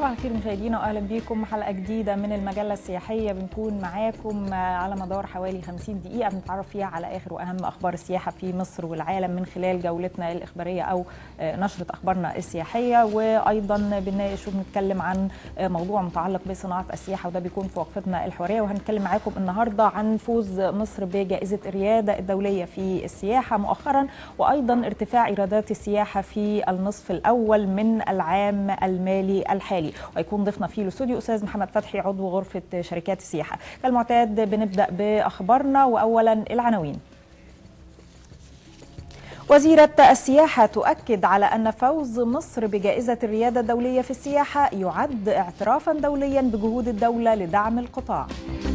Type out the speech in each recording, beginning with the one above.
صباح الخير مشاهدينا واهلا بيكم حلقه جديده من المجله السياحيه بنكون معاكم على مدار حوالي 50 دقيقه بنتعرف فيها على اخر واهم اخبار السياحه في مصر والعالم من خلال جولتنا الاخباريه او نشره اخبارنا السياحيه وايضا بنناقش وبنتكلم عن موضوع متعلق بصناعه السياحه وده بيكون في وقفتنا الحواريه وهنتكلم معاكم النهارده عن فوز مصر بجائزه الرياده الدوليه في السياحه مؤخرا وايضا ارتفاع ايرادات السياحه في النصف الاول من العام المالي الحالي ويكون ضيفنا في الاستوديو استاذ محمد فتحي عضو غرفه شركات السياحه كالمعتاد بنبدا باخبارنا واولا العناوين وزيرة السياحة تؤكد على أن فوز مصر بجائزة الريادة الدولية في السياحة يعد اعترافا دوليا بجهود الدولة لدعم القطاع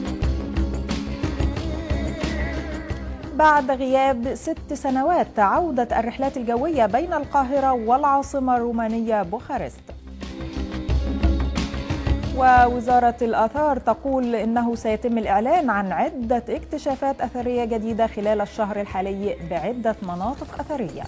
بعد غياب ست سنوات عودة الرحلات الجوية بين القاهرة والعاصمة الرومانية بوخارست ووزارة الآثار تقول إنه سيتم الإعلان عن عدة اكتشافات أثرية جديدة خلال الشهر الحالي بعدة مناطق أثرية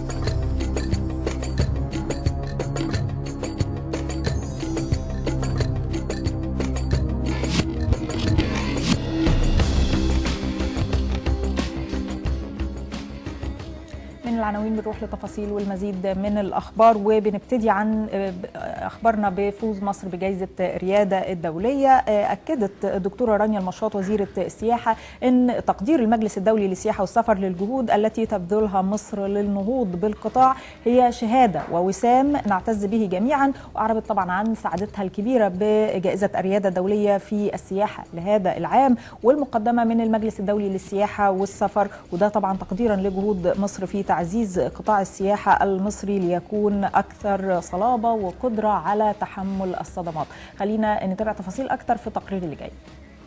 من العناوين بنروح لتفاصيل والمزيد من الاخبار وبنبتدي عن اخبارنا بفوز مصر بجائزه الرياده الدوليه اكدت الدكتوره رانيا المشاط وزيره السياحه ان تقدير المجلس الدولي للسياحه والسفر للجهود التي تبذلها مصر للنهوض بالقطاع هي شهاده ووسام نعتز به جميعا واعربت طبعا عن سعادتها الكبيره بجائزه الرياده الدوليه في السياحه لهذا العام والمقدمه من المجلس الدولي للسياحه والسفر وده طبعا تقديرا لجهود مصر في تعزيز قطاع السياحة المصري ليكون أكثر صلابة وقدرة على تحمل الصدمات خلينا نتابع تفاصيل أكثر في التقرير اللي جاي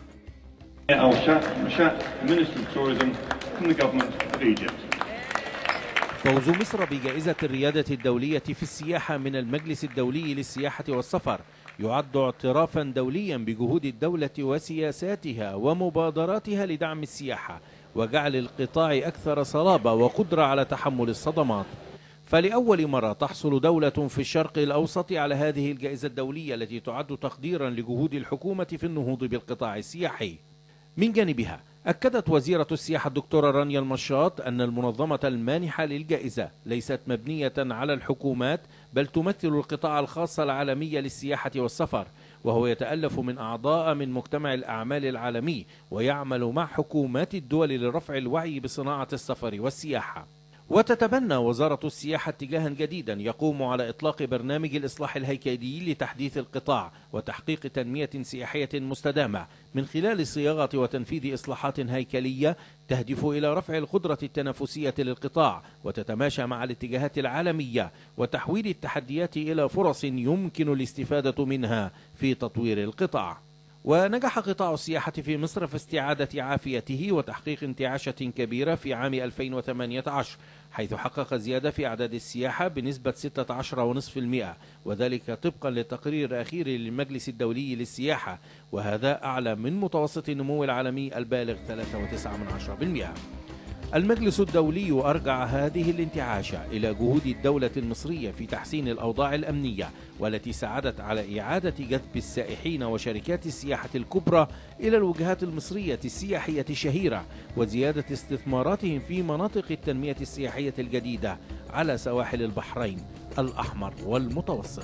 فوز مصر بجائزة الريادة الدولية في السياحة من المجلس الدولي للسياحة والسفر يعد اعترافا دوليا بجهود الدولة وسياساتها ومبادراتها لدعم السياحة وجعل القطاع أكثر صلابة وقدرة على تحمل الصدمات فلأول مرة تحصل دولة في الشرق الأوسط على هذه الجائزة الدولية التي تعد تقديرا لجهود الحكومة في النهوض بالقطاع السياحي من جانبها أكدت وزيرة السياحة الدكتورة رانيا المشاط أن المنظمة المانحة للجائزة ليست مبنية على الحكومات بل تمثل القطاع الخاص العالمي للسياحة والسفر وهو يتألف من أعضاء من مجتمع الأعمال العالمي ويعمل مع حكومات الدول لرفع الوعي بصناعة السفر والسياحة وتتبنى وزارة السياحة اتجاها جديدا يقوم على إطلاق برنامج الإصلاح الهيكلي لتحديث القطاع وتحقيق تنمية سياحية مستدامة من خلال صياغة وتنفيذ إصلاحات هيكلية تهدف إلى رفع القدرة التنافسية للقطاع وتتماشى مع الاتجاهات العالمية وتحويل التحديات إلى فرص يمكن الاستفادة منها في تطوير القطاع ونجح قطاع السياحة في مصر في استعادة عافيته وتحقيق انتعاشة كبيرة في عام 2018 حيث حقق زيادة في أعداد السياحة بنسبة 16.5% وذلك طبقا للتقرير الأخير للمجلس الدولي للسياحة وهذا أعلى من متوسط النمو العالمي البالغ 3.9% المجلس الدولي أرجع هذه الانتعاشة إلى جهود الدولة المصرية في تحسين الأوضاع الأمنية والتي ساعدت على إعادة جذب السائحين وشركات السياحة الكبرى إلى الوجهات المصرية السياحية الشهيرة وزيادة استثماراتهم في مناطق التنمية السياحية الجديدة على سواحل البحرين الأحمر والمتوسط.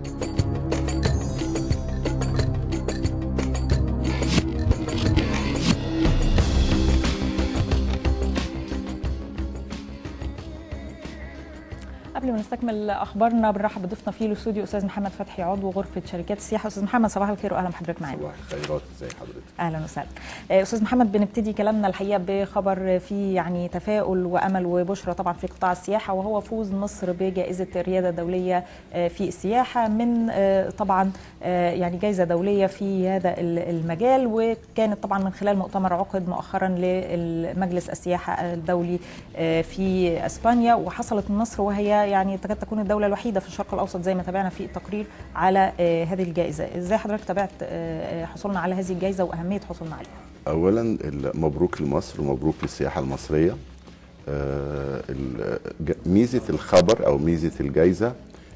قبل ما نستكمل اخبارنا بنرحب بضيفنا في الاستوديو استاذ محمد فتحي عضو غرفه شركات السياحه استاذ محمد صباح الخير واهلا بحضرتك معانا صباح الخيرات ازي حضرتك اهلا وسهلا استاذ محمد بنبتدي كلامنا الحقيقه بخبر فيه يعني تفاؤل وامل وبشرى طبعا في قطاع السياحه وهو فوز مصر بجائزه الرياده الدوليه في السياحه من طبعا يعني جائزه دوليه في هذا المجال وكانت طبعا من خلال مؤتمر عقد مؤخرا لمجلس السياحه الدولي في اسبانيا وحصلت مصر وهي يعني تكاد تكون الدوله الوحيده في الشرق الاوسط زي ما تابعنا في التقرير على هذه الجائزه ازاي حضرتك تابعت حصولنا على هذه الجائزه واهميه حصولنا عليها اولا مبروك لمصر ومبروك للسياحه المصريه ميزه الخبر او ميزه الجائزه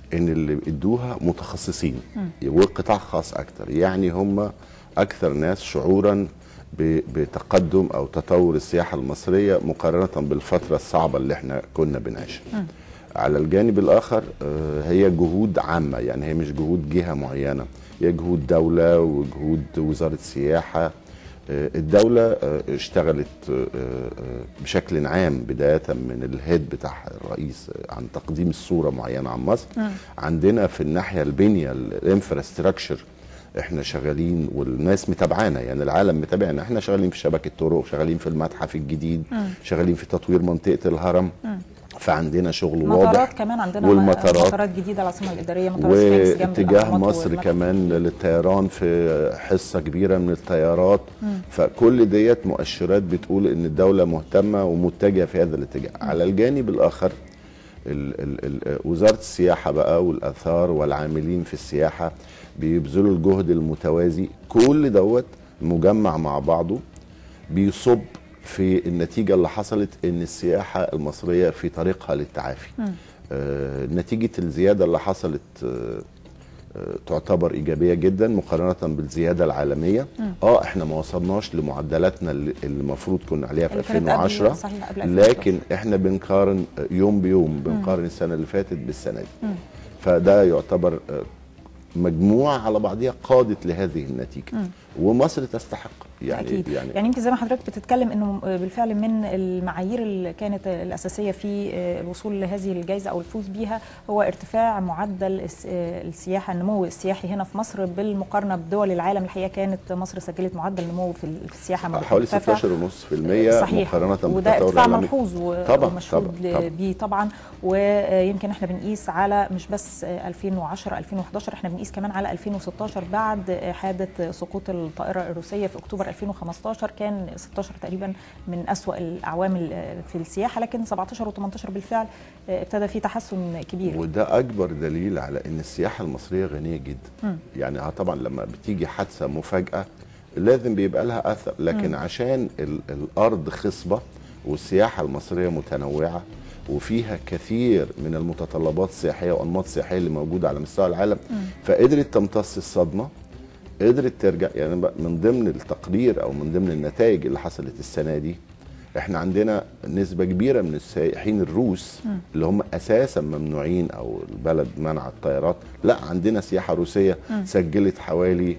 ان اللي ادوها متخصصين وقطاع خاص اكتر يعني هم اكثر ناس شعورا ب- بتقدم او تطور السياحه المصريه مقارنه بالفتره الصعبه اللي احنا كنا بنعيشها على الجانب الاخر آه، هي جهود عامه يعني هي مش جهود جهه معينه هي جهود دوله وجهود وزاره السياحه آه، الدولة آه، اشتغلت آه، آه، بشكل عام بداية من الهيد بتاع الرئيس آه، عن تقديم الصورة معينة عن مصر عندنا في الناحية البنية الانفراستراكشر احنا شغالين والناس متابعانا يعني العالم متابعنا احنا شغالين في شبكة طرق شغالين في المتحف الجديد شغالين في تطوير منطقة الهرم فعندنا شغل مطارات واضح كمان عندنا والمطارات. مطارات جديده العاصمه الاداريه مطار سفنكس جنب واتجاه الأهرامات مصر والمتحف. كمان للطيران في حصه كبيره من الطيارات فكل ديت مؤشرات بتقول ان الدوله مهتمه ومتجهه في هذا الاتجاه على الجانب الاخر ال ال ال وزاره السياحه بقى والاثار والعاملين في السياحه بيبذلوا الجهد المتوازي كل دوت مجمع مع بعضه بيصب في النتيجة اللي حصلت ان السياحة المصرية في طريقها للتعافي آه نتيجة الزيادة اللي حصلت آه آه، تعتبر ايجابيه جدا مقارنه بالزياده العالميه اه احنا ما وصلناش لمعدلاتنا اللي اللي المفروض كنا عليها في اللي كانت قبل- 2010 صحيح، قبل 2011. لكن احنا بنقارن يوم بيوم بنقارن السنه اللي فاتت بالسنه دي فده يعتبر آه، مجموعه على بعضها قادت لهذه النتيجه ومصر تستحق يعني أكيد. يعني, يعني يمكن زي ما حضرتك بتتكلم انه بالفعل من المعايير اللي كانت الاساسيه في الوصول لهذه الجائزه او الفوز بيها هو ارتفاع معدل الس- السياحه النمو السياحي هنا في مصر بالمقارنه بدول العالم الحقيقه كانت مصر سجلت معدل نمو في ال- في السياحه حوالي مرتفع. 16.5% صحيح مقارنه وده بالتطور ارتفاع العالمي ملحوظ و- طبعاً، ومشهود طبعاً، طبعاً. بيه طبعا ويمكن احنا بنقيس على مش بس 2010 2011 احنا بنقيس كمان على 2016 بعد حادث سقوط الطائره الروسيه في اكتوبر 2015 كان 16 تقريبا من اسوا الاعوام ال- في السياحه لكن 17 و18 بالفعل ابتدى في تحسن كبير وده اكبر دليل على ان السياحه المصريه غنيه جدا يعني اه طبعا لما بتيجي حادثه مفاجاه لازم بيبقى لها اثر لكن عشان ال الارض خصبه والسياحه المصريه متنوعه وفيها كثير من المتطلبات السياحيه وانماط السياحيه اللي موجوده على مستوى العالم فقدرت تمتص الصدمه قدرت ترجع يعني بقى من ضمن التقرير او من ضمن النتائج اللي حصلت السنه دي احنا عندنا نسبه كبيره من السائحين الروس اللي هم اساسا ممنوعين او البلد منع الطيارات لا عندنا سياحه روسيه سجلت حوالي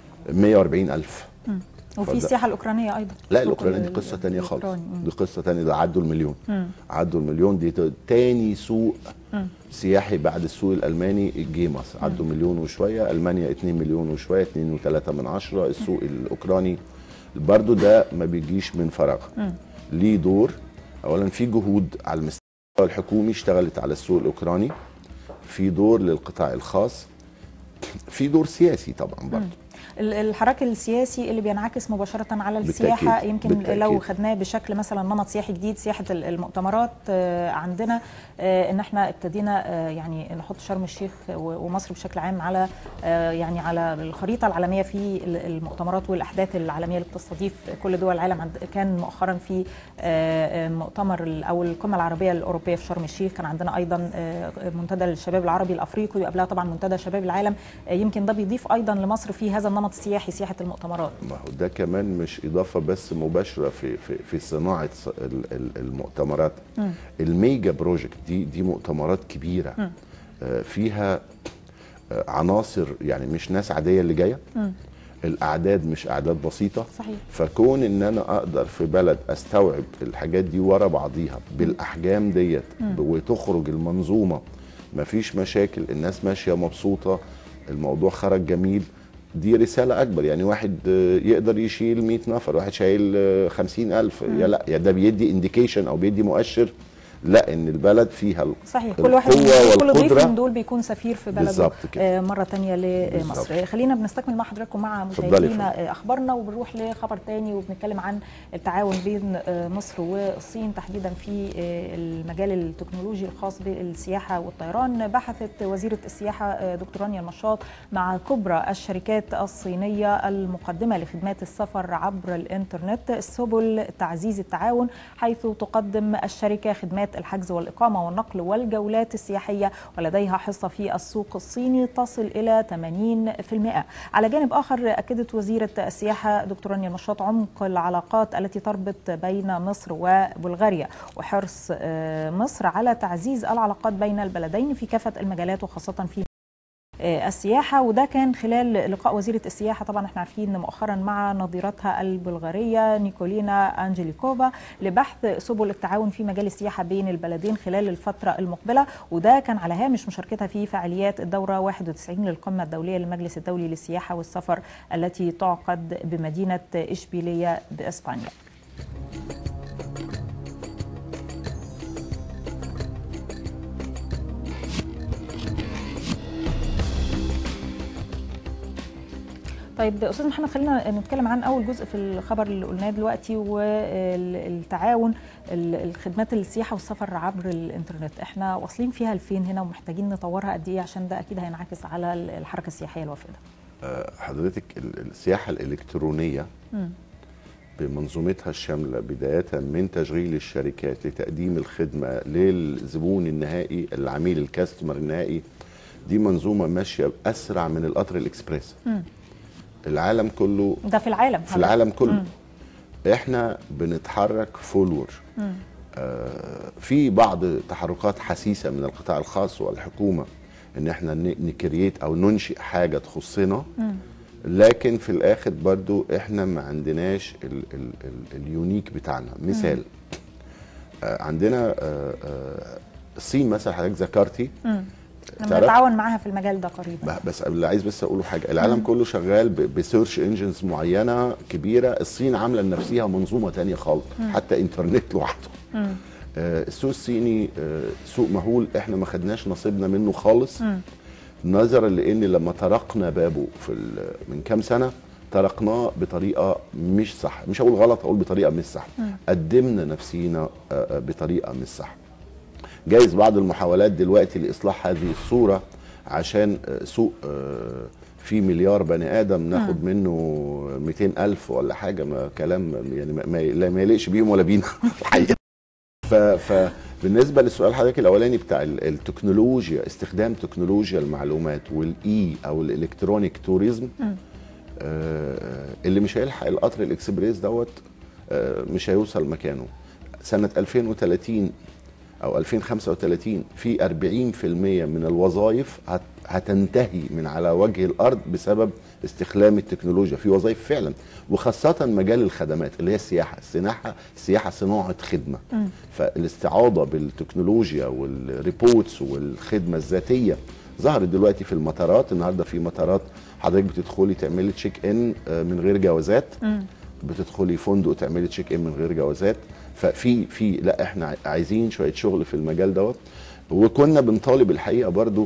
140 الف وفي فده- السياحه الاوكرانيه ايضا لا سوق الاوكرانيه دي ال- قصه تانية خالص الأوكراني. مم. دي قصه تانية ده عدوا المليون عدوا المليون دي ت- تاني سوق سياحي بعد السوق الالماني جه مصر عدوا مليون وشويه المانيا 2 مليون وشويه 2 و3 من عشرة السوق الاوكراني برضو ده ما بيجيش من فراغ ليه دور اولا في جهود على المستوى الحكومي اشتغلت على السوق الاوكراني في دور للقطاع الخاص في دور سياسي طبعا برضو ال- الحراك السياسي اللي بينعكس مباشرة على السياحة بالتأكيد، يمكن بالتأكيد. لو خدناه بشكل مثلا نمط سياحي جديد سياحة ال- المؤتمرات آه، عندنا آه، ان احنا ابتدينا آه، يعني نحط شرم الشيخ و- ومصر بشكل عام على آه، يعني على الخريطة العالمية في ال- المؤتمرات والأحداث العالمية اللي بتستضيف كل دول العالم عند- كان مؤخرا في آه، آه، مؤتمر ال- أو القمة العربية الأوروبية في شرم الشيخ كان عندنا أيضا آه، منتدى الشباب العربي الأفريقي وقبلها طبعا منتدى شباب العالم آه، يمكن ده بيضيف أيضا لمصر في هذا النمط السياحي سياحة المؤتمرات ما هو ده كمان مش اضافه بس مباشره في في في صناعه ص- ال- ال- المؤتمرات الميجا بروجكت دي دي مؤتمرات كبيره آه، فيها آه، عناصر يعني مش ناس عاديه اللي جايه الاعداد مش اعداد بسيطه صحيح. فكون ان انا اقدر في بلد استوعب الحاجات دي ورا بعضيها بالاحجام ديت وتخرج المنظومه مفيش مشاكل الناس ماشيه مبسوطه الموضوع خرج جميل دي رسالة أكبر يعني واحد آه، يقدر يشيل 100 نفر واحد شايل آه، 50 ألف يا لا يا ده بيدي انديكيشن أو بيدي مؤشر لا إن البلد فيها ال- صحيح كل واحد القوة كل ضيف والقدرة من دول بيكون سفير في بلده بالظبط كده. آه، مرة تانية لمصر بالظبط. آه، خلينا بنستكمل مع حضراتكم مع اتفضلي مشاهدينا فندم. آه، أخبارنا وبنروح لخبر تاني وبنتكلم عن التعاون بين آه، مصر والصين تحديدا في آه، المجال التكنولوجي الخاص بالسياحة والطيران بحثت وزيرة السياحة آه، دكتور رانيا المشاط مع كبرى الشركات الصينية المقدمة لخدمات السفر عبر الإنترنت سبل تعزيز التعاون حيث تقدم الشركة خدمات خدمات الحجز والإقامة والنقل والجولات السياحية ولديها حصة في السوق الصيني تصل إلى 80% على جانب آخر أكدت وزيرة السياحة دكتور رانيا المشاط عمق العلاقات التي تربط بين مصر وبلغاريا وحرص مصر على تعزيز العلاقات بين البلدين في كافة المجالات وخاصة في السياحة وده كان خلال لقاء وزيرة السياحة طبعا احنا عارفين مؤخرا مع نظيرتها البلغارية نيكولينا أنجليكوفا لبحث سبل التعاون في مجال السياحة بين البلدين خلال الفترة المقبلة وده كان على هامش مشاركتها في فعاليات الدورة 91 للقمة الدولية للمجلس الدولي للسياحة والسفر التي تعقد بمدينة إشبيلية بإسبانيا طيب استاذ محمد خلينا نتكلم عن اول جزء في الخبر اللي قلناه دلوقتي والتعاون الخدمات السياحه والسفر عبر الانترنت احنا واصلين فيها لفين هنا ومحتاجين نطورها قد ايه عشان ده اكيد هينعكس على الحركه السياحيه الوافده حضرتك السياحه الالكترونيه م. بمنظومتها الشامله بدايه من تشغيل الشركات لتقديم الخدمه للزبون النهائي العميل الكاستمر النهائي دي منظومه ماشيه اسرع من القطر الاكسبريس م. العالم كله ده في العالم في العالم كله مم. احنا بنتحرك فولور آه في بعض تحركات حسيسه من القطاع الخاص والحكومه ان احنا نكريت او ننشئ حاجه تخصنا مم. لكن في الاخر برضو احنا ما عندناش ال ال ال اليونيك بتاعنا مثال مم. آه عندنا آه آه الصين مثلا حضرتك ذكرتي نتعاون معاها في المجال ده قريبا بس اللي عايز بس اقوله حاجه العالم مم. كله شغال بسيرش انجنز معينه كبيره الصين عامله لنفسها منظومه تانية خالص مم. حتى انترنت لوحده آه السوق الصيني آه سوق مهول احنا ما خدناش نصيبنا منه خالص مم. نظرا لان لما طرقنا بابه في من كام سنه طرقناه بطريقه مش صح مش هقول غلط هقول بطريقه مش صح مم. قدمنا نفسينا آه بطريقه مش صح جايز بعض المحاولات دلوقتي لاصلاح هذه الصوره عشان سوق فيه مليار بني ادم ناخد منه 200 الف ولا حاجه ما كلام يعني ما, ما يليقش بيهم ولا بينا الحقيقه فبالنسبه للسؤال حضرتك الاولاني بتاع التكنولوجيا استخدام تكنولوجيا المعلومات والاي او الالكترونيك توريزم اللي مش هيلحق القطر الاكسبريس دوت مش هيوصل مكانه سنه 2030 او 2035 في 40% من الوظائف هتنتهي من على وجه الارض بسبب استخدام التكنولوجيا في وظائف فعلا وخاصه مجال الخدمات اللي هي السياحه السياحه السياحه صناعه خدمه م. فالاستعاضه بالتكنولوجيا والريبورتس والخدمه الذاتيه ظهرت دلوقتي في المطارات النهارده في مطارات حضرتك بتدخلي تعملي تشيك ان من غير جوازات م. بتدخلي فندق تعملي تشيك ان من غير جوازات ففي في لا احنا عايزين شويه شغل في المجال دوت وكنا بنطالب الحقيقه برضو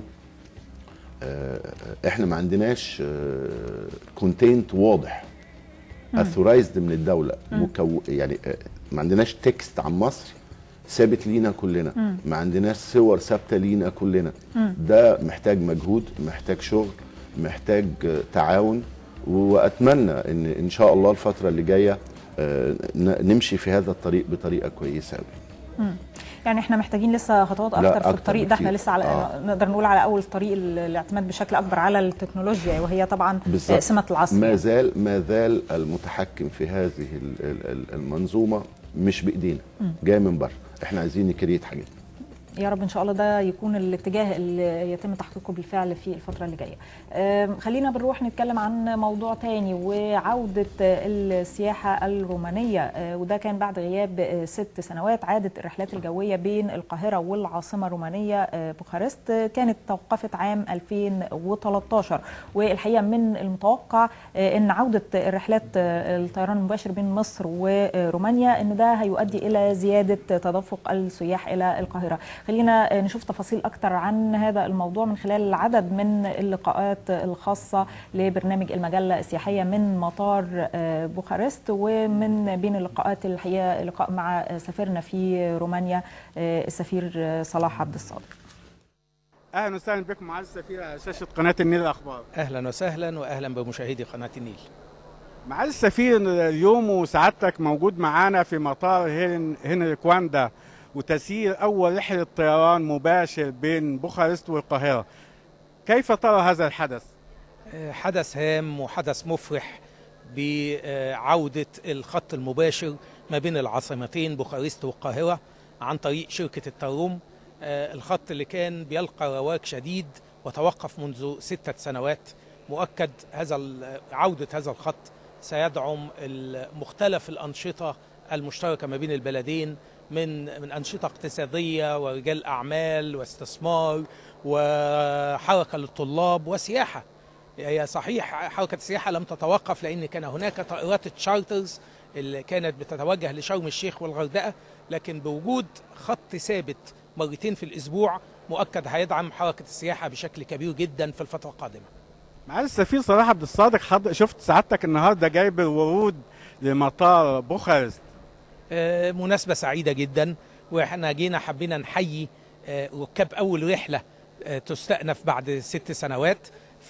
احنا ما عندناش كونتنت واضح اثورايزد من الدوله مكو يعني ما عندناش تكست عن مصر ثابت لينا كلنا مم. ما عندناش صور ثابته لينا كلنا مم. ده محتاج مجهود محتاج شغل محتاج تعاون واتمنى ان ان شاء الله الفتره اللي جايه نمشي في هذا الطريق بطريقه كويسه قوي يعني احنا محتاجين لسه خطوات اكتر في الطريق ده احنا لسه على آه. نقدر نقول على اول طريق الاعتماد بشكل اكبر على التكنولوجيا وهي طبعا بالزبط. سمه العصر ما زال ما زال المتحكم في هذه المنظومه مش بايدينا جاي من بره احنا عايزين نكريت حاجات يا رب ان شاء الله ده يكون الاتجاه اللي يتم تحقيقه بالفعل في الفتره اللي جايه. خلينا بنروح نتكلم عن موضوع تاني وعوده السياحه الرومانيه وده كان بعد غياب ست سنوات عادت الرحلات الجويه بين القاهره والعاصمه الرومانيه بوخارست كانت توقفت عام 2013 والحقيقه من المتوقع ان عوده الرحلات الطيران المباشر بين مصر ورومانيا ان ده هيؤدي الى زياده تدفق السياح الى القاهره. خلينا نشوف تفاصيل أكتر عن هذا الموضوع من خلال عدد من اللقاءات الخاصة لبرنامج المجلة السياحية من مطار بوخارست ومن بين اللقاءات الحقيقة لقاء مع سفيرنا في رومانيا السفير صلاح عبد الصادق اهلا وسهلا بكم معالي السفير على شاشه قناه النيل الاخبار اهلا وسهلا واهلا بمشاهدي قناه النيل معالي السفير اليوم وسعادتك موجود معانا في مطار هنري كواندا وتسيير أول رحلة طيران مباشر بين بوخارست والقاهرة كيف ترى هذا الحدث؟ حدث هام وحدث مفرح بعودة الخط المباشر ما بين العاصمتين بوخارست والقاهرة عن طريق شركة التروم الخط اللي كان بيلقى رواج شديد وتوقف منذ ستة سنوات مؤكد هذا عودة هذا الخط سيدعم مختلف الأنشطة المشتركة ما بين البلدين من من أنشطة اقتصادية ورجال أعمال واستثمار وحركة للطلاب وسياحة هي صحيح حركة السياحة لم تتوقف لأن كان هناك طائرات تشارترز اللي كانت بتتوجه لشرم الشيخ والغردقة لكن بوجود خط ثابت مرتين في الأسبوع مؤكد هيدعم حركة السياحة بشكل كبير جدا في الفترة القادمة معالي السفير صلاح عبد الصادق حض... شفت سعادتك النهارده جايب الورود لمطار بوخارست آه مناسبة سعيدة جدا واحنا جينا حبينا نحيي آه ركاب أول رحلة آه تستأنف بعد ست سنوات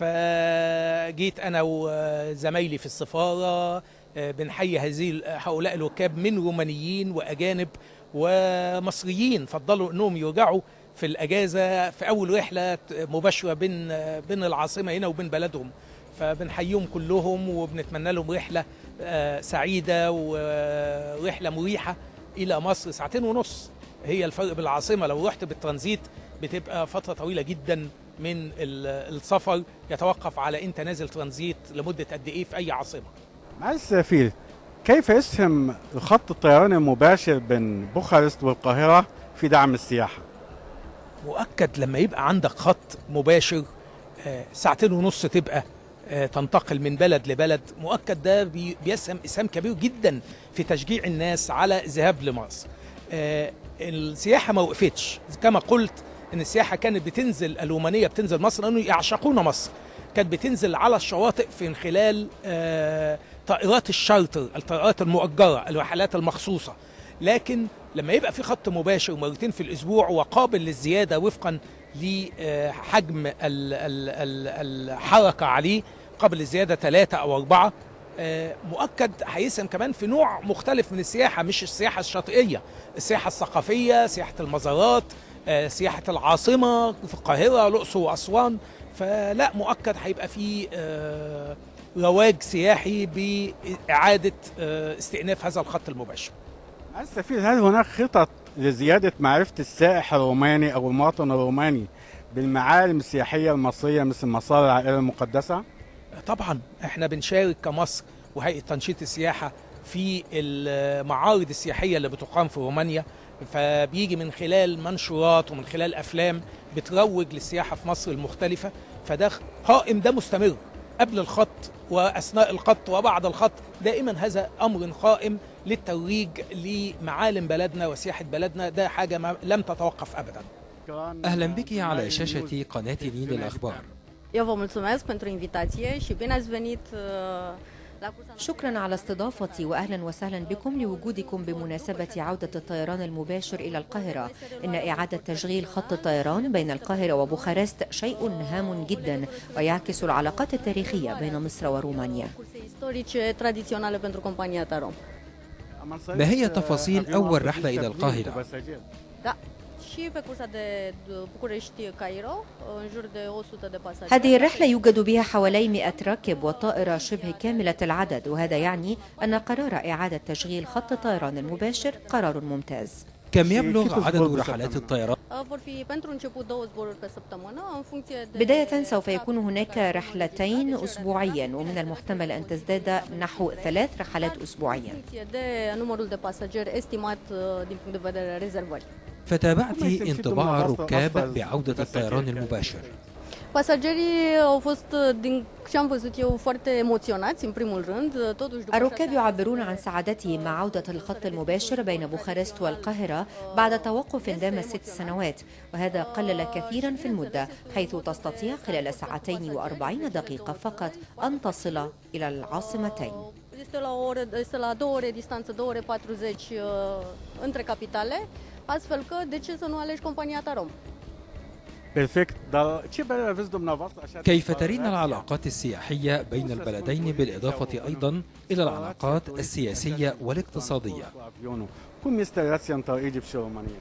فجيت أنا وزمايلي في السفارة بنحيي هذه هؤلاء الركاب من رومانيين وأجانب ومصريين فضلوا أنهم يرجعوا في الأجازة في أول رحلة مباشرة بين بين العاصمة هنا وبين بلدهم فبنحييهم كلهم وبنتمنى لهم رحلة سعيدة ورحلة مريحة إلى مصر ساعتين ونص هي الفرق بالعاصمة لو رحت بالترانزيت بتبقى فترة طويلة جدا من السفر يتوقف على انت نازل ترانزيت لمده قد ايه في اي عاصمه. معالي السفير كيف يسهم خط الطيران المباشر بين بوخارست والقاهره في دعم السياحه؟ مؤكد لما يبقى عندك خط مباشر ساعتين ونص تبقى تنتقل من بلد لبلد مؤكد ده بيسهم اسهام كبير جدا في تشجيع الناس على الذهاب لمصر. السياحه ما وقفتش كما قلت ان السياحه كانت بتنزل الرومانيه بتنزل مصر لانه يعشقون مصر كانت بتنزل على الشواطئ من خلال آه طائرات الشارتر الطائرات المؤجره الرحلات المخصوصه لكن لما يبقى في خط مباشر مرتين في الاسبوع وقابل للزياده وفقا لحجم الحركه عليه قابل للزياده ثلاثه او اربعه مؤكد هيسهم كمان في نوع مختلف من السياحه مش السياحه الشاطئيه السياحه الثقافيه سياحه المزارات سياحة العاصمة في القاهرة الأقصر وأسوان فلا مؤكد هيبقى في رواج سياحي بإعادة استئناف هذا الخط المباشر السفير هل هناك خطط لزيادة معرفة السائح الروماني أو المواطن الروماني بالمعالم السياحية المصرية مثل مصار العائلة المقدسة؟ طبعا احنا بنشارك كمصر وهيئة تنشيط السياحة في المعارض السياحية اللي بتقام في رومانيا فبيجي من خلال منشورات ومن خلال افلام بتروج للسياحه في مصر المختلفه فده قائم ده مستمر قبل الخط واثناء الخط وبعد الخط دائما هذا امر قائم للترويج لمعالم بلدنا وسياحه بلدنا ده حاجه ما لم تتوقف ابدا اهلا بك على شاشه قناه نيل الاخبار Eu vă mulțumesc pentru invitație și bine ați venit شكرا على استضافتي واهلا وسهلا بكم لوجودكم بمناسبه عوده الطيران المباشر الى القاهره ان اعاده تشغيل خط الطيران بين القاهره وبوخارست شيء هام جدا ويعكس العلاقات التاريخيه بين مصر ورومانيا ما هي تفاصيل اول رحله الى القاهره și pe cursa de București-Cairo, în jur de 100 de pasageri. هذه الرحلة يوجد بها حوالي 100 راكب والطائرة شبه كاملة العدد وهذا يعني أن قرار إعادة تشغيل خط الطيران المباشر قرار ممتاز كم يبلغ عدد رحلات الطيران؟ vor fi pentru început două zboruri pe săptămână în funcție de بداية سوف يكون هناك رحلتين أسبوعيا ومن المحتمل أن تزداد نحو ثلاث رحلات أسبوعيا în funcție de numărul de pasageri estimat din punct de vedere rezervări. فتابعت انطباع الركاب بعودة الطيران المباشر Pasagerii au fost, din ce am văzut eu, foarte emoționați, în primul rând. Totuși, după الركاب يعبرون عن سعادتهم مع عودة الخط المباشر بين بوخارست والقاهرة بعد توقف دام ست سنوات وهذا قلل كثيرا في المدة حيث تستطيع خلال ساعتين وأربعين دقيقة فقط أن تصل إلى العاصمتين Este la, o oră, este la două ore distanță, două ore 40 uh, între capitale, astfel că de ce să nu alegi compania Tarom? بيرفكت ده ce părere aveți dumneavoastră așa كيف ترين العلاقات السياحية بين البلدين بالإضافة أيضا إلى العلاقات السياسية والاقتصادية Cum este relația între Egipt și România?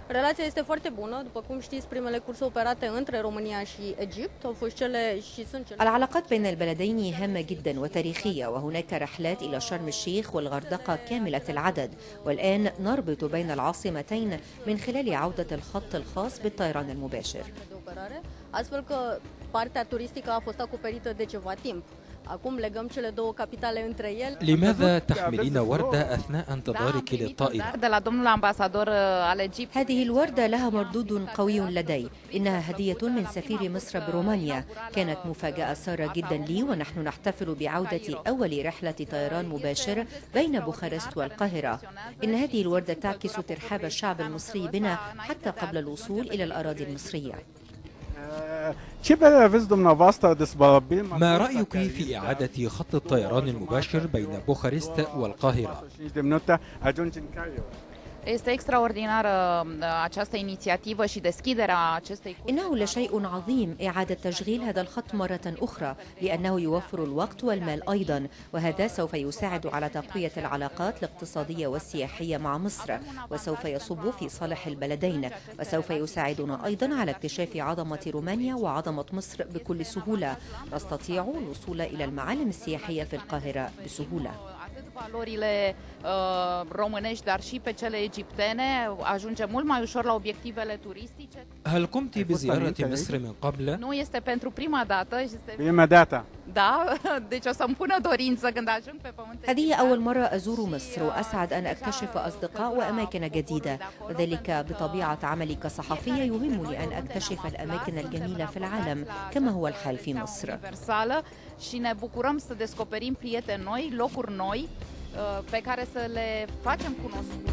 Relația este foarte bună, după cum știți, primele curse operate între România și Egipt au fost cele și sunt cele العلاقات بين البلدين هامة جدا وتاريخية وهناك رحلات إلى شرم الشيخ والغردقة كاملة العدد والآن نربط بين العاصمتين من خلال عودة الخط الخاص بالطيران المباشر de operare, astfel că partea turistică a fost acoperită de ceva timp. Acum legăm cele două capitale între ele. لماذا تحملين وردة أثناء انتظارك للطائرة؟ de la domnul ambasador al Egipt. هذه الوردة لها مردود قوي لدي إنها هدية من سفير مصر برومانيا كانت مفاجأة سارة جدا لي ونحن نحتفل بعودة أول رحلة طيران مباشر بين بوخارست والقاهرة إن هذه الوردة تعكس ترحاب الشعب المصري بنا حتى قبل الوصول إلى الأراضي المصرية Ce părere aveți dumneavoastră despre ما رأيك في إعادة خط الطيران المباشر بين بوخارست والقاهرة؟ de minute ajungi în Cairo? Este extraordinară uh, această inițiativă și deschiderea acestei إنه لشيء عظيم إعادة تشغيل هذا الخط مرة أخرى لأنه يوفر الوقت والمال أيضا وهذا سوف يساعد على تقوية العلاقات الاقتصادية والسياحية مع مصر وسوف يصب في صالح البلدين وسوف يساعدنا أيضا على اكتشاف عظمة رومانيا وعظمة مصر بكل سهولة نستطيع الوصول إلى المعالم السياحية في القاهرة بسهولة atât valorile uh, românești, dar și pe cele egiptene. Ajunge mult mai ușor la obiectivele turistice. هل قمت بزيارة مصر من قبل؟ Nu este pentru prima dată. Este... Prima dată. Da, deci o să-mi pună dorință când ajung pe pământ. هذه أول مرة أزور مصر وأسعد أن أكتشف أصدقاء وأماكن جديدة وذلك بطبيعة عملي كصحفية يهمني أن أكتشف الأماكن الجميلة في العالم كما هو الحال في مصر universală și ne bucurăm să descoperim prieteni noi, locuri noi uh, pe care să le facem cunoscute.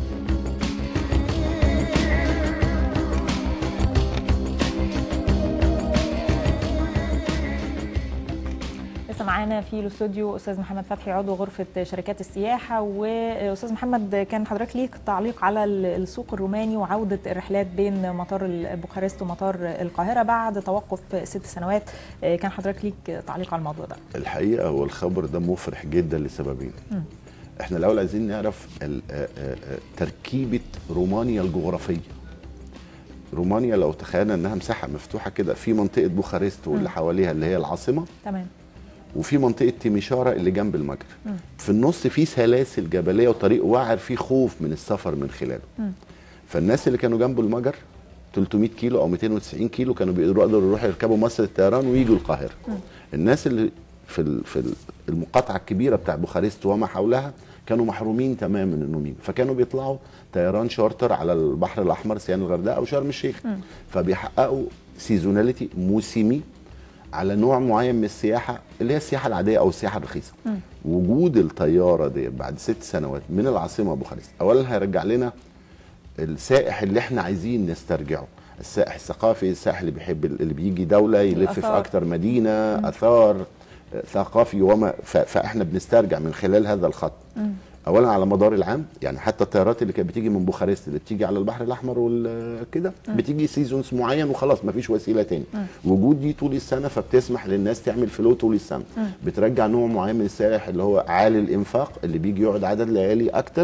لسه معانا في الاستوديو استاذ محمد فتحي عضو غرفه شركات السياحه واستاذ محمد كان حضرتك ليك تعليق على السوق الروماني وعوده الرحلات بين مطار بوخارست ومطار القاهره بعد توقف ست سنوات كان حضرتك ليك تعليق على الموضوع ده الحقيقه هو الخبر ده مفرح جدا لسببين مم. احنا الاول عايزين نعرف ال- آه، آه، آه، تركيبه رومانيا الجغرافيه رومانيا لو تخيلنا انها مساحه مفتوحه كده في منطقه بوخارست واللي حواليها اللي هي العاصمه تمام وفي منطقه تيميشارا اللي جنب المجر مم. في النص في سلاسل جبليه وطريق واعر فيه خوف من السفر من خلاله مم. فالناس اللي كانوا جنب المجر 300 كيلو او 290 كيلو كانوا بيقدروا يقدروا يروحوا يركبوا مصر الطيران ويجوا القاهره مم. الناس اللي في ال- في ال- المقاطعه الكبيره بتاع بوخارست وما حولها كانوا محرومين تماما انهم يجوا فكانوا بيطلعوا طيران شارتر على البحر الاحمر سيان الغردقه او شرم الشيخ مم. فبيحققوا سيزوناليتي موسمي على نوع معين من السياحه اللي هي السياحه العاديه او السياحه الرخيصه مم. وجود الطياره دي بعد ست سنوات من العاصمه بوخارست اولا هيرجع لنا السائح اللي احنا عايزين نسترجعه السائح الثقافي السائح اللي بيحب اللي بيجي دوله يلف في الآثار. اكتر مدينه اثار آه، ثقافي وما ف- فاحنا بنسترجع من خلال هذا الخط مم. اولا على مدار العام يعني حتى الطيارات اللي كانت بتيجي من بوخارست اللي بتيجي على البحر الاحمر وكده بتيجي سيزونز معين وخلاص مفيش وسيله تاني وجود دي طول السنه فبتسمح للناس تعمل فلو طول السنه بترجع نوع معين من السائح اللي هو عالي الانفاق اللي بيجي يقعد عدد ليالي اكتر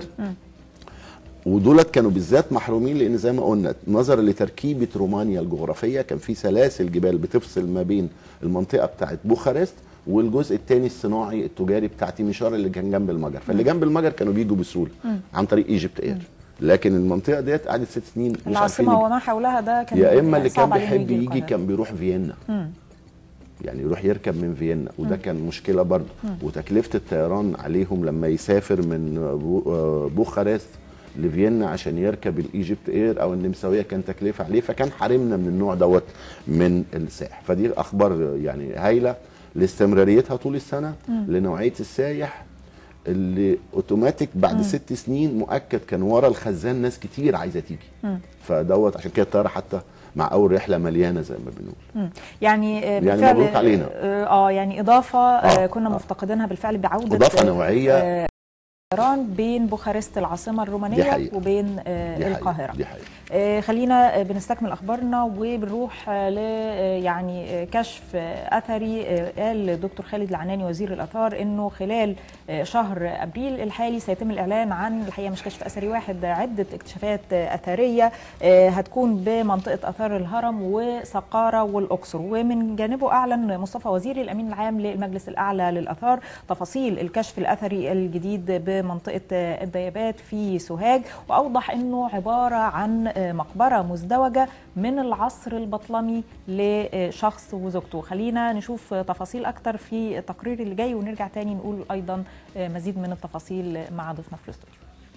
ودولت كانوا بالذات محرومين لان زي ما قلنا نظرا لتركيبه رومانيا الجغرافيه كان في سلاسل جبال بتفصل ما بين المنطقه بتاعت بوخارست والجزء الثاني الصناعي التجاري بتاع تيميشار اللي كان جنب المجر فاللي جنب المجر كانوا بيجوا بسهوله عن طريق ايجيبت اير لكن المنطقه ديت قعدت ست سنين مش عارفين العاصمه يجوا. وما حولها ده كان يا اما اللي كان صعب عليهم بيحب يجي القاهرة. كان بيروح فيينا مم. يعني يروح يركب من فيينا وده كان مشكله برضه وتكلفه الطيران عليهم لما يسافر من بو- آه، بوخارست لفيينا عشان يركب الايجيبت اير او النمساويه كان تكلفه عليه فكان حارمنا من النوع دوت من السائح فدي اخبار يعني هايله لاستمراريتها طول السنه لنوعيه السايح اللي اوتوماتيك بعد ست سنين مؤكد كان ورا الخزان ناس كتير عايزه تيجي فدوت عشان كده الطياره حتى مع اول رحله مليانه زي ما بنقول مم. يعني آه، يعني بالفعل مبروك علينا. اه آه، يعني اضافه آه آه، كنا آه. مفتقدينها بالفعل بعوده إضافة آه، نوعية آه طيران بين بوخارست العاصمه دي الرومانيه حقيقة. وبين آه، دي حقيقة. القاهره دي حقيقة. آه، خلينا آه، بنستكمل اخبارنا وبنروح آه، ل آه، يعني آه، كشف آه، اثري آه، قال الدكتور خالد العناني وزير الاثار انه خلال آه، شهر ابريل الحالي سيتم الاعلان عن الحقيقه مش كشف اثري واحد ده عده اكتشافات آه، اثريه آه، هتكون بمنطقه اثار الهرم وسقاره والاقصر ومن جانبه اعلن مصطفى وزيري الامين العام للمجلس الاعلى للاثار تفاصيل الكشف الاثري الجديد بمنطقه آه، الديابات في سوهاج واوضح انه عباره عن آه، مقبره مزدوجه من العصر البطلمي لشخص وزوجته خلينا نشوف آه، تفاصيل اكتر في التقرير اللي جاي ونرجع تاني نقول ايضا آه، مزيد من التفاصيل مع ضيفنا في الاستوديو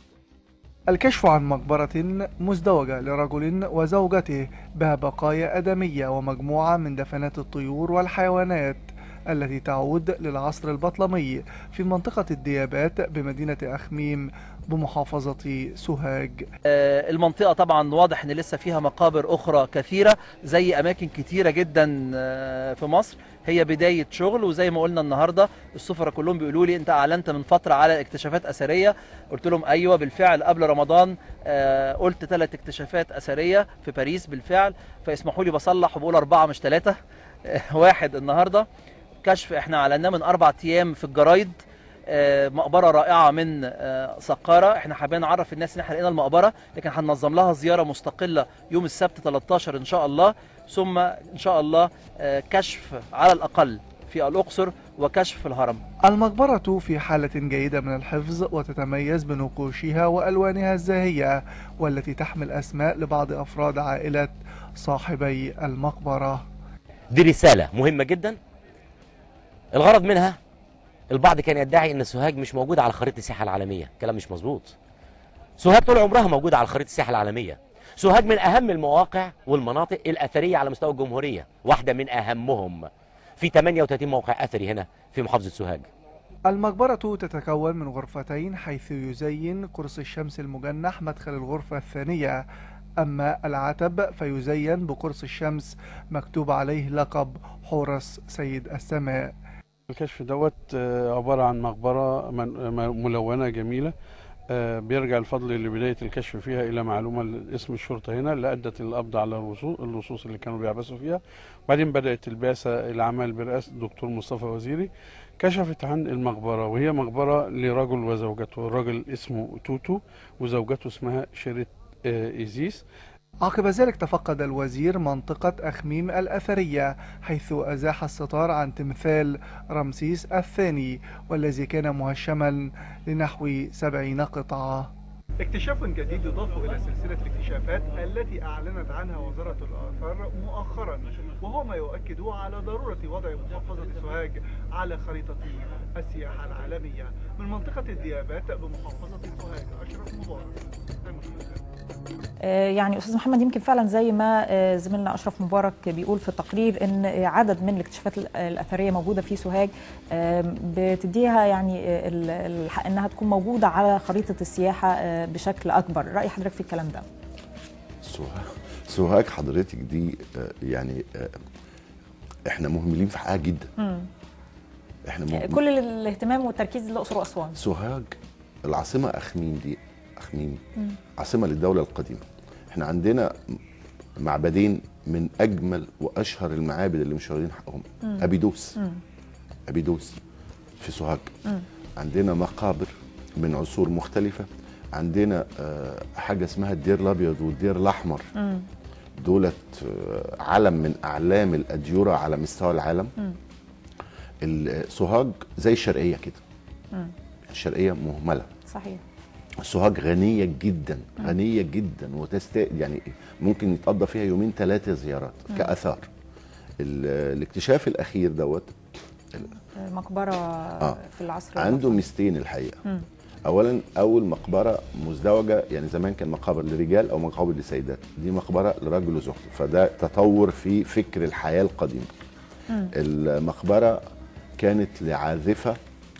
الكشف عن مقبرة مزدوجة لرجل وزوجته بها بقايا آدمية ومجموعة من دفنات الطيور والحيوانات التي تعود للعصر البطلمي في منطقة الديابات بمدينة أخميم بمحافظة سوهاج آه، المنطقة طبعا واضح ان لسه فيها مقابر اخرى كثيرة زي اماكن كتيرة جدا آه، في مصر هي بداية شغل وزي ما قلنا النهاردة السفراء كلهم بيقولوا لي انت اعلنت من فترة على اكتشافات اثرية قلت لهم ايوه بالفعل قبل رمضان آه، قلت ثلاث اكتشافات اثرية في باريس بالفعل فاسمحوا لي بصلح وبقول اربعة مش ثلاثة واحد النهاردة كشف احنا اعلناه من اربع ايام في الجرايد آه، مقبره رائعه من آه، سقاره احنا حابين نعرف الناس ان احنا لقينا المقبره لكن هننظم لها زياره مستقله يوم السبت 13 ان شاء الله ثم ان شاء الله آه، كشف على الاقل في الاقصر وكشف في الهرم المقبرة في حالة جيدة من الحفظ وتتميز بنقوشها وألوانها الزاهية والتي تحمل أسماء لبعض أفراد عائلة صاحبي المقبرة دي رسالة مهمة جدا الغرض منها البعض كان يدعي ان سوهاج مش موجودة على خريطة السياحة العالمية كلام مش مظبوط سوهاج طول عمرها موجودة على خريطة السياحة العالمية سوهاج من اهم المواقع والمناطق الاثرية على مستوى الجمهورية واحدة من اهمهم في 38 موقع اثري هنا في محافظة سوهاج المقبرة تتكون من غرفتين حيث يزين قرص الشمس المجنح مدخل الغرفة الثانية أما العتب فيزين بقرص الشمس مكتوب عليه لقب حورس سيد السماء الكشف دوت آه، عبارة عن مقبرة من- م- ملونة جميلة آه، بيرجع الفضل لبداية الكشف فيها إلى معلومة اسم الشرطة هنا اللي أدت القبض على الرصو- اللصوص اللي كانوا بيعبثوا فيها بعدين بدأت البعثة العمل برئاسة الدكتور مصطفى وزيري كشفت عن المقبرة وهي مقبرة لرجل وزوجته الرجل اسمه توتو وزوجته اسمها شيريت آه، إيزيس عقب ذلك تفقد الوزير منطقة أخميم الأثرية حيث أزاح الستار عن تمثال رمسيس الثاني والذي كان مهشما لنحو سبعين قطعة اكتشاف جديد يضاف إلى سلسلة الاكتشافات التي أعلنت عنها وزارة الآثار مؤخرا وهو ما يؤكد على ضرورة وضع محافظة سوهاج على خريطة السياحة العالمية من منطقة الديابات بمحافظة سوهاج أشرف مبارك آه، يعني استاذ محمد يمكن فعلا زي ما آه، زميلنا اشرف مبارك بيقول في التقرير ان آه، عدد من الاكتشافات ال- الاثريه موجوده في سوهاج آم، بتديها يعني آه، ال- الحق انها تكون موجوده على خريطه السياحه آه، بشكل اكبر راي حضرتك في الكلام ده سوهاج سوهاج حضرتك دي آه، يعني آه، احنا مهملين في حاجه جدا مم. احنا مهم... كل الاهتمام والتركيز للاقصر واسوان سوهاج العاصمه اخميم دي اخميم مم. عاصمه للدوله القديمه احنا عندنا معبدين من اجمل واشهر المعابد اللي مش واخدين حقهم مم. ابيدوس مم. ابيدوس في سوهاج مم. عندنا مقابر من عصور مختلفه عندنا آه، حاجه اسمها الدير الابيض والدير الاحمر مم. دولت آه، علم من اعلام الاديره على مستوى العالم مم. ال- سوهاج زي الشرقيه كده مم. الشرقيه مهمله صحيح سوهاج غنيه جدا مم. غنيه جدا وتست يعني ممكن يتقضى فيها يومين ثلاثه زيارات مم. كاثار ال- الاكتشاف الاخير دوت آه، مقبره آه. في العصر عنده ميزتين الحقيقه مم. اولا اول مقبره مزدوجه يعني زمان كان مقابر لرجال او مقابر لسيدات دي مقبره لرجل وزوجته فده تطور في فكر الحياه القديمه مم. المقبره كانت لعازفه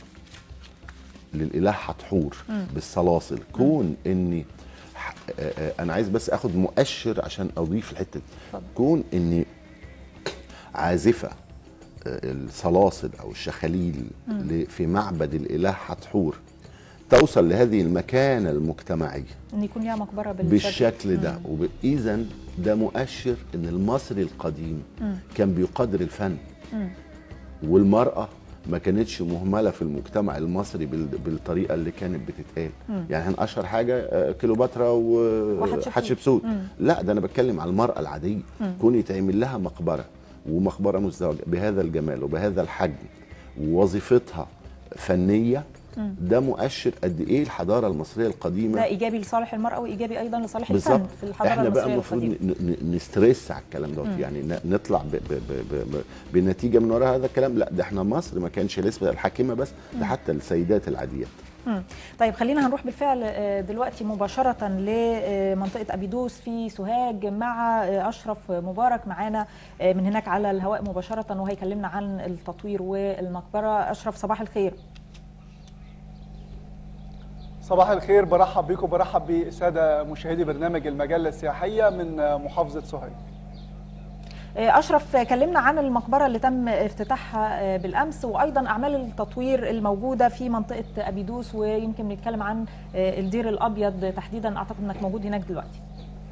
للاله حتحور مم. بالصلاصل كون اني ح- آه، آه، انا عايز بس اخد مؤشر عشان اضيف الحته دي اتفضل. كون اني عازفه آه، الصلاصل او الشخاليل مم. ل- في معبد الاله حتحور توصل لهذه المكانه المجتمعيه ان يكون ليها مقبره بالشكل بالشكل ده اذا ده مؤشر ان المصري القديم مم. كان بيقدر الفن مم. والمراه ما كانتش مهمله في المجتمع المصري بال- بالطريقه اللي كانت بتتقال مم. يعني احنا اشهر حاجه آه، كليوباترا وحتشبسوت. وحتشبسوت مم. لا ده انا بتكلم على المراه العاديه مم. كون يتعمل لها مقبره ومقبره مزدوجه بهذا الجمال وبهذا الحجم ووظيفتها فنيه مم. ده مؤشر قد ايه الحضاره المصريه القديمه ده ايجابي لصالح المراه وايجابي ايضا لصالح بالظبط الفن في الحضاره احنا بقى المصريه المفروض القديمه ن- ن- نسترس على الكلام دوت مم. يعني ن- نطلع ب ب ب ب ب بنتيجه من وراء هذا الكلام لا ده احنا مصر ما كانش لسه الحاكمه بس مم. ده حتى السيدات العاديات مم. طيب خلينا هنروح بالفعل آه، دلوقتي مباشرة لمنطقة أبيدوس في سوهاج مع آه، أشرف مبارك معانا آه، من هناك على الهواء مباشرة وهيكلمنا عن التطوير والمقبرة أشرف صباح الخير صباح الخير برحب بكم برحب بالساده مشاهدي برنامج المجله السياحيه من محافظه سوهاج آه، أشرف آه، كلمنا عن المقبرة اللي تم افتتاحها آه، بالأمس وأيضا أعمال التطوير الموجودة في منطقة أبيدوس ويمكن نتكلم عن آه، الدير الأبيض تحديدا أعتقد أنك موجود هناك دلوقتي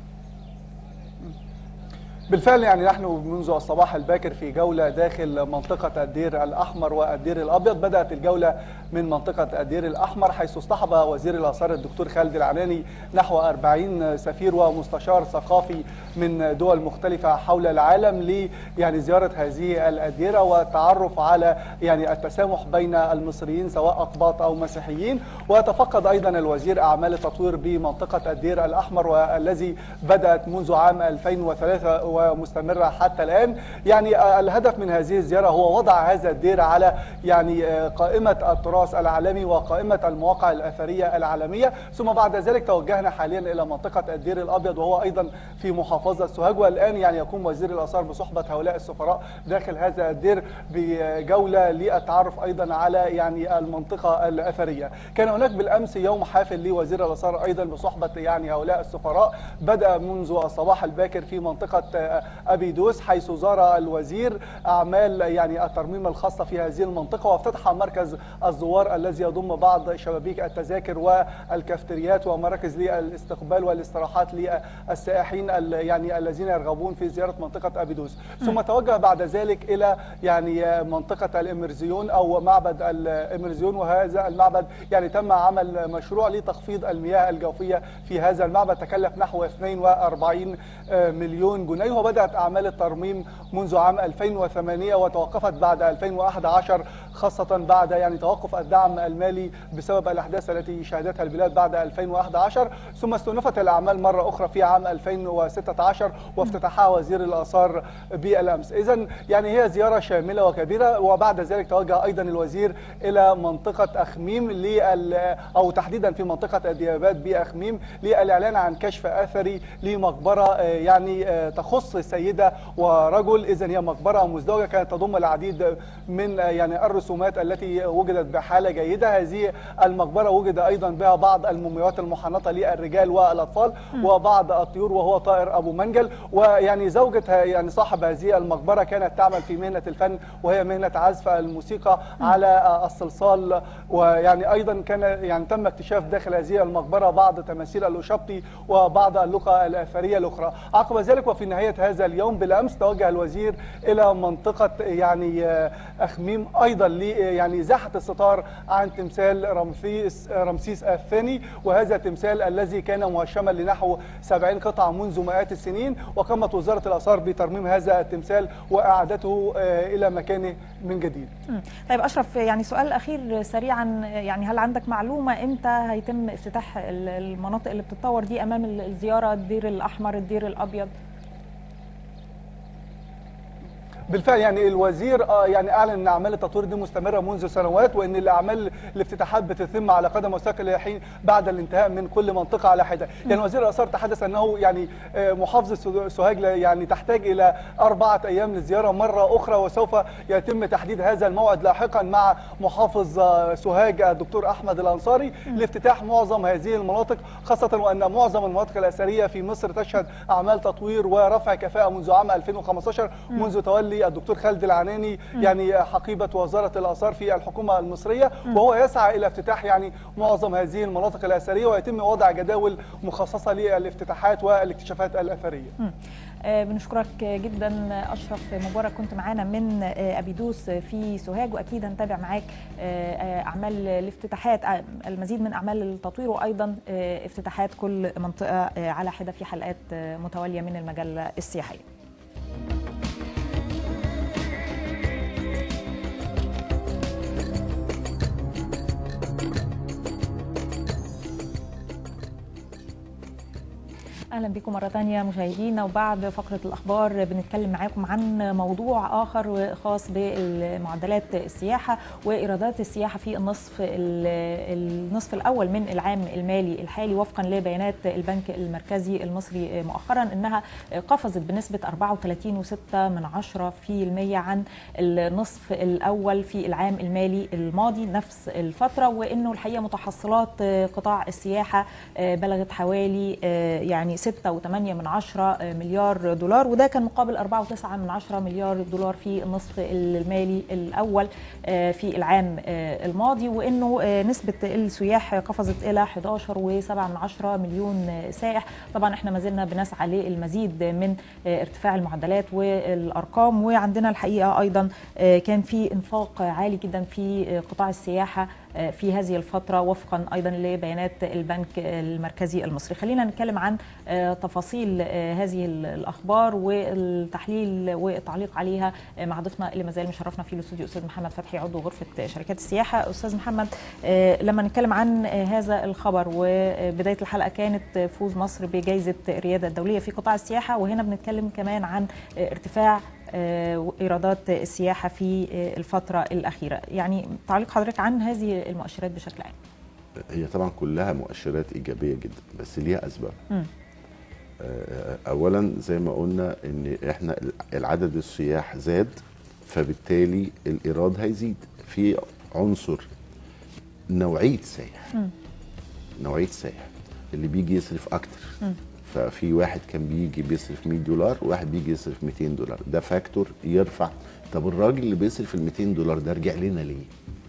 بالفعل يعني نحن منذ الصباح الباكر في جولة داخل منطقة الدير الأحمر والدير الأبيض بدأت الجولة من منطقة الدير الأحمر حيث اصطحب وزير الآثار الدكتور خالد العناني نحو 40 سفير ومستشار ثقافي من دول مختلفة حول العالم ل يعني زيارة هذه الأديرة والتعرف على يعني التسامح بين المصريين سواء أقباط أو مسيحيين وتفقد أيضا الوزير أعمال التطوير بمنطقة الدير الأحمر والذي بدأت منذ عام 2003 ومستمرة حتى الآن يعني الهدف من هذه الزيارة هو وضع هذا الدير على يعني قائمة التراث العالمي وقائمة المواقع الأثرية العالمية ثم بعد ذلك توجهنا حاليا إلى منطقة الدير الأبيض وهو أيضا في محافظة سوهاج والآن يعني يقوم وزير الآثار بصحبة هؤلاء السفراء داخل هذا الدير بجولة للتعرف أيضا على يعني المنطقة الأثرية كان هناك بالأمس يوم حافل لوزير الآثار أيضا بصحبة يعني هؤلاء السفراء بدأ منذ الصباح الباكر في منطقة أبيدوس حيث زار الوزير أعمال يعني الترميم الخاصة في هذه المنطقة وافتتح مركز الزوار الذي يضم بعض شبابيك التذاكر والكافتريات ومراكز للاستقبال والاستراحات للسائحين ال- يعني الذين يرغبون في زيارة منطقة أبيدوس ثم توجه بعد ذلك إلى يعني منطقة الإمرزيون أو معبد الإمرزيون وهذا المعبد يعني تم عمل مشروع لتخفيض المياه الجوفية في هذا المعبد تكلف نحو 42 مليون جنيه وبدأت أعمال الترميم منذ عام 2008 وتوقفت بعد 2011 خاصة بعد يعني توقف الدعم المالي بسبب الأحداث التي شهدتها البلاد بعد 2011 ثم استئنفت الأعمال مرة أخرى في عام 2016 وافتتحها وزير الآثار بالأمس إذا يعني هي زيارة شاملة وكبيرة وبعد ذلك توجه أيضا الوزير إلى منطقة أخميم لل أو تحديدا في منطقة الديابات بأخميم للإعلان عن كشف أثري لمقبرة آه، يعني آه، تخص سيدة ورجل إذا هي مقبرة مزدوجة كانت تضم العديد من آه، يعني الرسومات التي وجدت بحالة جيدة هذه المقبرة وجد أيضا بها بعض المومياوات المحنطة للرجال والأطفال وبعض الطيور وهو طائر أبو منجل ويعني زوجة يعني صاحب هذه المقبرة كانت تعمل في مهنة الفن وهي مهنة عزف الموسيقى على الصلصال ويعني أيضا كان يعني تم اكتشاف داخل هذه المقبرة بعض تماثيل الأشبطي وبعض اللقى الأثرية الأخرى عقب ذلك وفي نهاية هذا اليوم بالأمس توجه الوزير إلى منطقة يعني أخميم أيضا ل يعني زاحة الستار عن تمثال رمسيس رمسيس الثاني وهذا التمثال الذي كان مهشما لنحو 70 قطعة منذ مئات السنين وقامت وزارة الآثار بترميم هذا التمثال وإعادته آه، إلى مكانه من جديد مم. طيب اشرف يعني سؤال اخير سريعا يعني هل عندك معلومه امتى هيتم افتتاح ال- المناطق اللي بتتطور دي امام ال- الزياره الدير الاحمر الدير الابيض بالفعل يعني الوزير آه، يعني اعلن ان اعمال التطوير دي مستمره منذ سنوات وان الاعمال الافتتاحات بتتم على قدم وساق الى حين بعد الانتهاء من كل منطقه على حده، يعني وزير الاثار تحدث انه يعني آه، محافظه سو- سوهاج لا- يعني تحتاج الى اربعه ايام للزياره مره اخرى وسوف يتم تحديد هذا الموعد لاحقا مع محافظ آه، سوهاج الدكتور احمد الانصاري لافتتاح معظم هذه المناطق خاصه وان معظم المناطق الاثريه في مصر تشهد اعمال تطوير ورفع كفاءه منذ عام 2015 منذ تولي المصري الدكتور خالد العناني يعني حقيبه وزاره الاثار في الحكومه المصريه وهو يسعى الى افتتاح يعني معظم هذه المناطق الاثريه ويتم وضع جداول مخصصه للافتتاحات والاكتشافات الاثريه. آه، بنشكرك جدا اشرف مبارك كنت معانا من آه، ابيدوس في سوهاج واكيد هنتابع معاك آه، آه، اعمال الافتتاحات آه، المزيد من اعمال التطوير وايضا آه، افتتاحات كل منطقه آه، على حده في حلقات آه، متواليه من المجله السياحيه اهلا بكم مره ثانيه مشاهدينا وبعد فقره الاخبار بنتكلم معاكم عن موضوع اخر خاص بالمعدلات السياحه وايرادات السياحه في النصف النصف الاول من العام المالي الحالي وفقا لبيانات البنك المركزي المصري مؤخرا انها قفزت بنسبه 34.6 من 10% عن النصف الاول في العام المالي الماضي نفس الفتره وانه الحقيقه متحصلات قطاع السياحه بلغت حوالي يعني 6.8 من عشرة مليار دولار وده كان مقابل 4.9 من عشرة مليار دولار في النصف المالي الأول في العام الماضي وإنه نسبة السياح قفزت إلى 11.7 من عشرة مليون سائح طبعا احنا ما زلنا بنسعى للمزيد من ارتفاع المعدلات والأرقام وعندنا الحقيقة أيضا كان في انفاق عالي جدا في قطاع السياحة في هذه الفترة وفقا أيضا لبيانات البنك المركزي المصري خلينا نتكلم عن تفاصيل هذه الأخبار والتحليل والتعليق عليها مع ضيفنا اللي مازال مشرفنا في الاستوديو أستاذ محمد فتحي عضو غرفة شركات السياحة أستاذ محمد لما نتكلم عن هذا الخبر وبداية الحلقة كانت فوز مصر بجائزة الريادة الدولية في قطاع السياحة وهنا بنتكلم كمان عن ارتفاع ايرادات السياحه في الفتره الاخيره يعني تعليق حضرتك عن هذه المؤشرات بشكل عام هي طبعا كلها مؤشرات ايجابيه جدا بس ليها اسباب م. اولا زي ما قلنا ان احنا العدد السياح زاد فبالتالي الايراد هيزيد في عنصر نوعيه سائح نوعيه سائح اللي بيجي يصرف اكتر م. ففي واحد كان بيجي بيصرف 100 دولار وواحد بيجي يصرف 200 دولار ده فاكتور يرفع طب الراجل اللي بيصرف ال 200 دولار ده رجع لنا ليه؟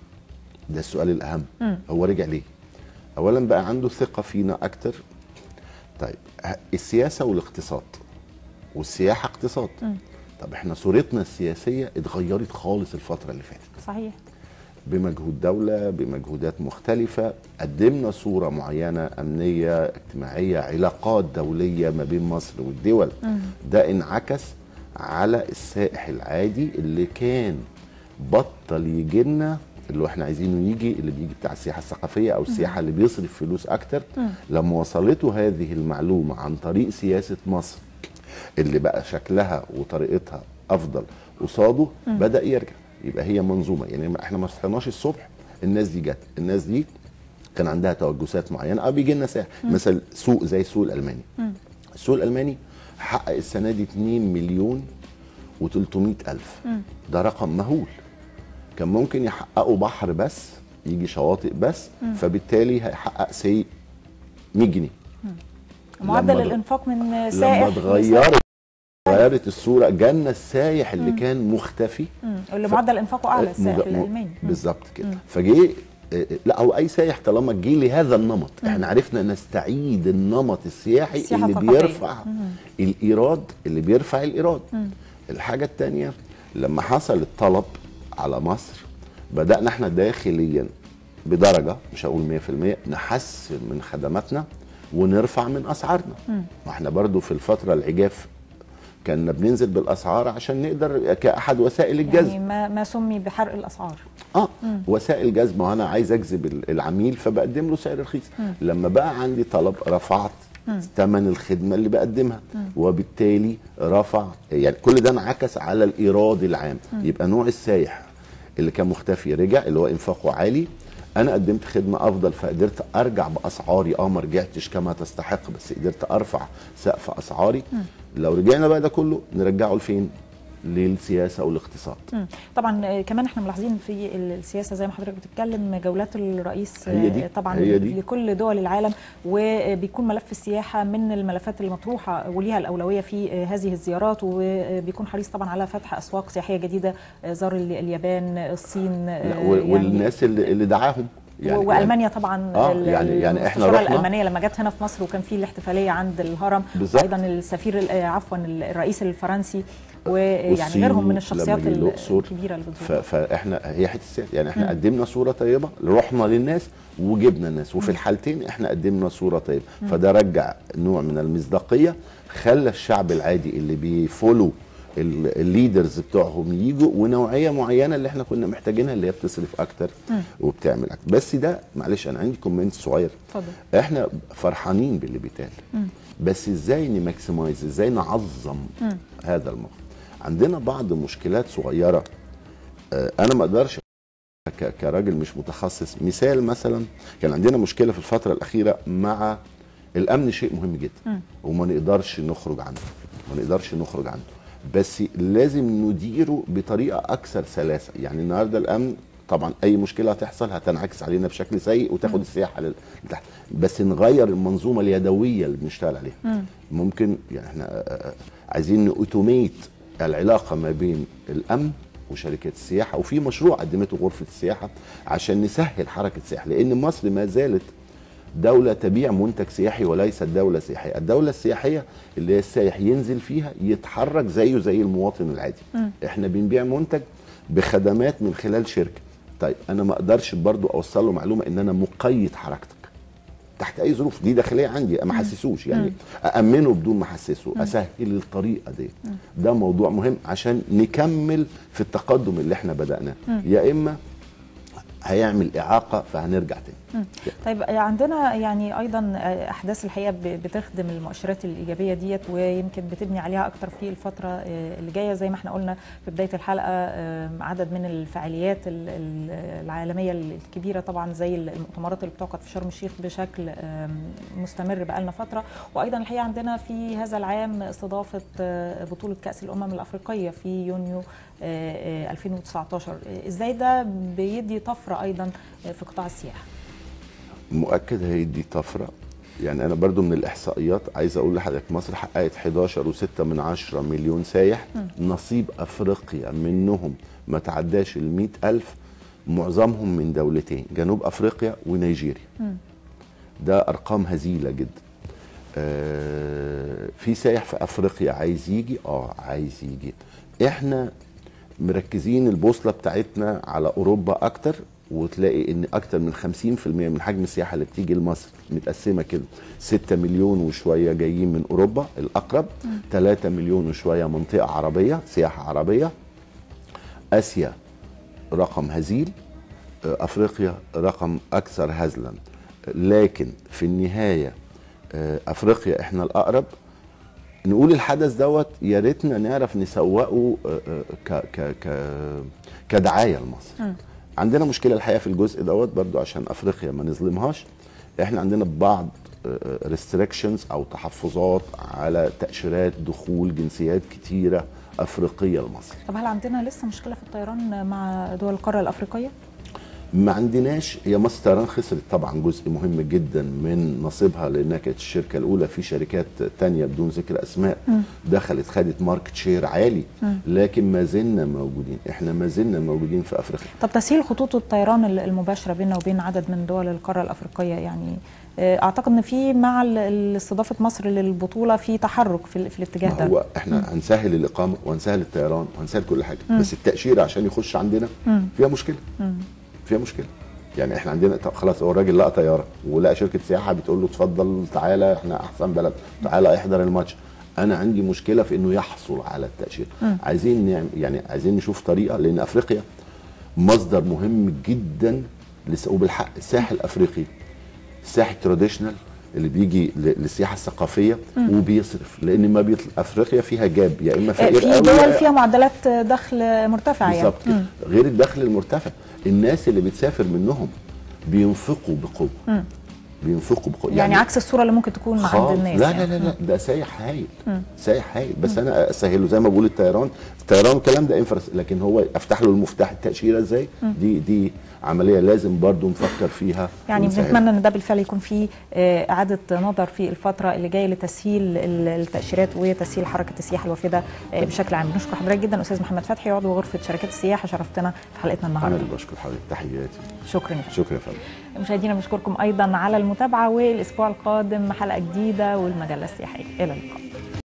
ده السؤال الاهم م. هو رجع ليه؟ اولا بقى عنده ثقه فينا اكتر طيب السياسه والاقتصاد والسياحه اقتصاد م. طب احنا صورتنا السياسيه اتغيرت خالص الفتره اللي فاتت صحيح بمجهود دولة بمجهودات مختلفة قدمنا صورة معينة أمنية اجتماعية علاقات دولية ما بين مصر والدول م. ده انعكس على السائح العادي اللي كان بطل يجي لنا اللي احنا عايزينه يجي اللي بيجي بتاع السياحه الثقافيه او السياحه اللي بيصرف فلوس اكتر م. لما وصلته هذه المعلومه عن طريق سياسه مصر اللي بقى شكلها وطريقتها افضل قصاده بدا يرجع يبقى هي منظومه يعني احنا ما صحيناش الصبح الناس دي جت الناس دي كان عندها توجسات معينه او بيجي لنا سائح مثلا سوق زي السوق الالماني م. السوق الالماني حقق السنه دي 2 مليون و300 الف م. ده رقم مهول كان ممكن يحققوا بحر بس يجي شواطئ بس م. فبالتالي هيحقق سي 100 جنيه معدل الانفاق من سائح لما اتغيرت غيرت الصوره جالنا السايح اللي مم. كان مختفي واللي ف... معدل انفاقه اعلى السائح م... الالماني بالظبط كده فجه لا هو اي سايح طالما جه لهذا النمط مم. احنا عرفنا نستعيد النمط السياحي اللي الفقافية. بيرفع مم. الايراد اللي بيرفع الايراد مم. الحاجه الثانيه لما حصل الطلب على مصر بدانا احنا داخليا بدرجه مش هقول 100% نحسن من خدماتنا ونرفع من اسعارنا ما احنا برضو في الفتره العجاف كنا بننزل بالاسعار عشان نقدر كاحد وسائل الجذب يعني ما ما سمي بحرق الاسعار اه مم. وسائل جذب ما انا عايز اجذب العميل فبقدم له سعر رخيص مم. لما بقى عندي طلب رفعت ثمن الخدمه اللي بقدمها مم. وبالتالي رفع يعني كل ده انعكس على الايراد العام مم. يبقى نوع السايح اللي كان مختفي رجع اللي هو انفاقه عالي انا قدمت خدمه افضل فقدرت ارجع باسعاري اه ما رجعتش كما تستحق بس قدرت ارفع سقف اسعاري م. لو رجعنا بقى ده كله نرجعه لفين للسياسه والاقتصاد مم. طبعا آه، كمان احنا ملاحظين في السياسه زي ما حضرتك بتتكلم جولات الرئيس هي دي، آه، طبعا هي دي. لكل دول العالم وبيكون ملف السياحه من الملفات المطروحه وليها الاولويه في آه، هذه الزيارات وبيكون حريص طبعا على فتح اسواق سياحيه جديده آه، زار ال- اليابان الصين لا، آه، وال- والناس اللي, اللي دعاهم يعني والمانيا طبعا آه، ال- يعني- يعني إحنا المستشارة رحنا- الالمانيه لما جت هنا في مصر وكان في الاحتفاليه عند الهرم بالظبط. ايضا السفير ال- آه، عفوا الرئيس الفرنسي ويعني والصين غيرهم من لما الشخصيات جه ال- الأقصر، الكبيره اللي ف- بتزور فاحنا هي حته السياسة. يعني احنا مم. قدمنا صوره طيبه رحنا للناس وجبنا الناس وفي الحالتين احنا قدمنا صوره طيبه مم. فده رجع نوع من المصداقيه خلى الشعب العادي اللي بيفولو ال- الليدرز بتوعهم يجوا ونوعيه معينه اللي احنا كنا محتاجينها اللي هي بتصرف اكتر مم. وبتعمل اكتر بس ده معلش انا عندي كومنت صغير اتفضل احنا فرحانين باللي بيتقال مم. بس ازاي نماكسمايز ازاي نعظم مم. هذا الموضوع عندنا بعض مشكلات صغيره آه، انا ما اقدرش ك- كراجل مش متخصص مثال مثلا كان عندنا مشكله في الفتره الاخيره مع الامن شيء مهم جدا مم. وما نقدرش نخرج عنه ما نقدرش نخرج عنه بس لازم نديره بطريقه اكثر سلاسه يعني النهارده الامن طبعا اي مشكله هتحصل هتنعكس علينا بشكل سيء وتاخد السياحه لل- لتحت بس نغير المنظومه اليدويه اللي بنشتغل عليها مم. ممكن يعني احنا آه، آه، عايزين نأوتوميت العلاقه ما بين الامن وشركات السياحه وفي مشروع قدمته غرفه السياحه عشان نسهل حركه السياحه لان مصر ما زالت دولة تبيع منتج سياحي وليست دولة سياحية الدولة السياحية اللي هي السائح ينزل فيها يتحرك زيه زي المواطن العادي مم. احنا بنبيع منتج بخدمات من خلال شركة طيب انا ما اقدرش برضو اوصل له معلومة ان انا مقيد حركتك تحت اي ظروف دي داخليه عندي ما احسسوش يعني مم. امنه بدون ما احسسه مم. اسهل الطريقه دي مم. ده موضوع مهم عشان نكمل في التقدم اللي احنا بدأناه مم. يا اما هيعمل اعاقه فهنرجع تاني مم. طيب عندنا يعني ايضا احداث الحقيقه ب- بتخدم المؤشرات الايجابيه ديت ويمكن بتبني عليها اكتر في الفتره آه، اللي جايه زي ما احنا قلنا في بدايه الحلقه آه، عدد من الفعاليات ال- ال- العالميه الكبيره طبعا زي المؤتمرات اللي بتعقد في شرم الشيخ بشكل آم، مستمر بقالنا فتره وايضا الحقيقه عندنا في هذا العام استضافه آه، بطوله كاس الامم الافريقيه في يونيو آه، آه، 2019 آه، ازاي ده بيدي طفره ايضا آه، في قطاع السياحه مؤكد هيدي طفره يعني انا برضو من الاحصائيات عايز اقول لحضرتك مصر حققت 11 و6 من 10 مليون سايح نصيب افريقيا منهم ما تعداش ال 100 الف معظمهم من دولتين جنوب افريقيا ونيجيريا ده ارقام هزيله جدا آه في سايح في افريقيا عايز يجي اه عايز يجي احنا مركزين البوصله بتاعتنا على اوروبا اكتر وتلاقي ان اكتر من 50% من حجم السياحه اللي بتيجي لمصر متقسمه كده 6 مليون وشويه جايين من اوروبا الاقرب 3 مليون وشويه منطقه عربيه سياحه عربيه اسيا رقم هزيل آه، افريقيا رقم اكثر هزلا لكن في النهايه آه، افريقيا احنا الاقرب نقول الحدث دوت يا ريتنا نعرف نسوقه آه، آه، ك ك ك كدعايه لمصر عندنا مشكله الحقيقه في الجزء دوت برضو عشان افريقيا ما نظلمهاش احنا عندنا بعض ريستريكشنز او تحفظات على تاشيرات دخول جنسيات كتيره افريقيه لمصر طب هل عندنا لسه مشكله في الطيران مع دول القاره الافريقيه؟ ما عندناش هي مصر طيران خسرت طبعا جزء مهم جدا من نصيبها لانها كانت الشركه الاولى في شركات تانية بدون ذكر اسماء مم. دخلت خدت ماركت شير عالي مم. لكن ما زلنا موجودين احنا ما زلنا موجودين في افريقيا طب تسهيل خطوط الطيران المباشره بيننا وبين عدد من دول القاره الافريقيه يعني آه، اعتقد ان في مع ال- ال- استضافه مصر للبطوله في تحرك في, ال- في الاتجاه ما ده هو احنا هنسهل الاقامه وهنسهل الطيران وهنسهل كل حاجه مم. بس التاشيره عشان يخش عندنا مم. فيها مشكله مم. فيها مشكله يعني احنا عندنا طب خلاص هو الراجل لقى طياره ولقى شركه سياحه بتقول له اتفضل تعالى احنا احسن بلد تعالى احضر الماتش انا عندي مشكله في انه يحصل على التاشيره مم. عايزين نعمل يعني عايزين نشوف طريقه لان افريقيا مصدر مهم جدا لس- وبالحق الساحل الافريقي الساحل التراديشنال اللي بيجي ل- للسياحه الثقافيه مم. وبيصرف لان ما بيطلع افريقيا فيها جاب يا اما آه، فقير في قوي دول يا- فيها معدلات دخل مرتفعه يعني بالظبط كده مم. غير الدخل المرتفع الناس اللي بتسافر منهم بينفقوا بقوه مم. بينفقوا بقوة يعني, عكس الصوره اللي ممكن تكون عند خالص. الناس لا يعني. لا لا لا ده سايح هايل مم. سايح هايل بس انا اسهله زي ما بقول الطيران الطيران الكلام ده انفرس لكن هو افتح له المفتاح التاشيره ازاي مم. دي دي عمليه لازم برضو نفكر فيها يعني ونسهلها. بنتمنى ان ده بالفعل يكون في آه، اعاده نظر في الفتره اللي جايه لتسهيل ال- التاشيرات وتسهيل حركه السياحه الوافده آه، بشكل عام بنشكر حضرتك جدا استاذ محمد فتحي عضو غرفه شركات السياحه شرفتنا في حلقتنا انا النهارده اللي بشكر حضرتك تحياتي شكرا يا فندم. شكرا يا فندم مشاهدينا بنشكركم ايضا على المتابعه والاسبوع القادم حلقه جديده والمجله السياحيه الى اللقاء